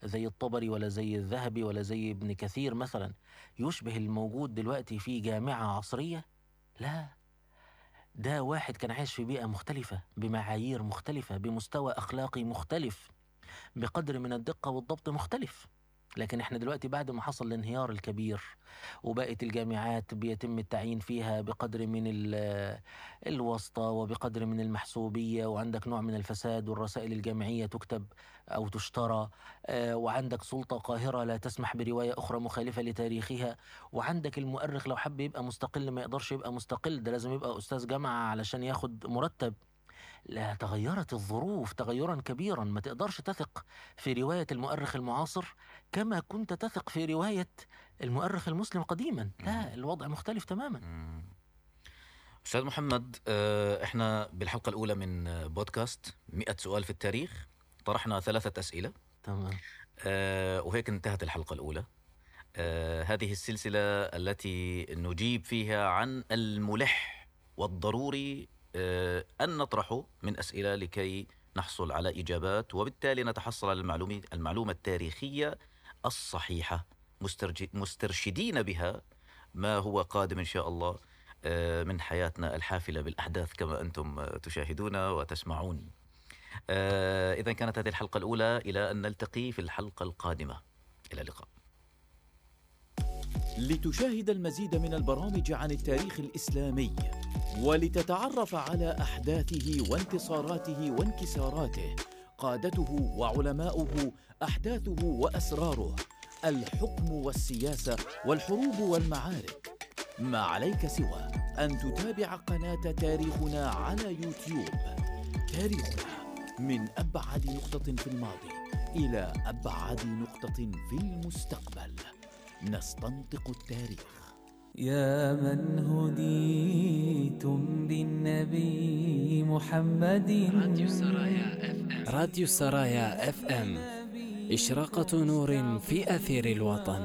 زي الطبري ولا زي الذهبي ولا زي ابن كثير مثلا يشبه الموجود دلوقتي في جامعة عصرية لا ده واحد كان عايش في بيئة مختلفة بمعايير مختلفة بمستوى أخلاقي مختلف بقدر من الدقة والضبط مختلف لكن احنا دلوقتي بعد ما حصل الانهيار الكبير وبقت الجامعات بيتم التعيين فيها بقدر من ال- الواسطة وبقدر من المحسوبية وعندك نوع من الفساد والرسائل الجامعية تكتب أو تشترى آه، وعندك سلطة قاهرة لا تسمح برواية أخرى مخالفة لتاريخها وعندك المؤرخ لو حب يبقى مستقل ما يقدرش يبقى مستقل ده لازم يبقى أستاذ جامعة علشان ياخد مرتب لا تغيرت الظروف تغيرا كبيرا ما تقدرش تثق في رواية المؤرخ المعاصر كما كنت تثق في رواية المؤرخ المسلم قديما لا الوضع مختلف تماما مم. أستاذ محمد آه، إحنا بالحلقة الأولى من آه، بودكاست 100 سؤال في التاريخ طرحنا ثلاثة أسئلة تمام آه، وهيك انتهت الحلقة الأولى آه، هذه السلسلة التي نجيب فيها عن الملح والضروري آه، أن نطرحه من أسئلة لكي نحصل على إجابات وبالتالي نتحصل على المعلومة المعلومة التاريخية الصحيحة مسترج- مسترشدين بها ما هو قادم إن شاء الله آه، من حياتنا الحافلة بالأحداث كما أنتم آه، تشاهدون وتسمعون إذا كانت هذه الحلقة الأولى إلى أن نلتقي في الحلقة القادمة إلى اللقاء لتشاهد المزيد من البرامج عن التاريخ الإسلامي ولتتعرف على أحداثه وانتصاراته وانكساراته قادته وعلماؤه أحداثه وأسراره الحكم والسياسة والحروب والمعارك ما عليك سوى أن تتابع قناة تاريخنا على يوتيوب تاريخنا من أبعد نقطة في الماضي إلى أبعد نقطة في المستقبل نستنطق التاريخ يا من هديتم بالنبي محمد راديو سرايا اف ام راديو السرايا اف ام إشراقة نور في أثير الوطن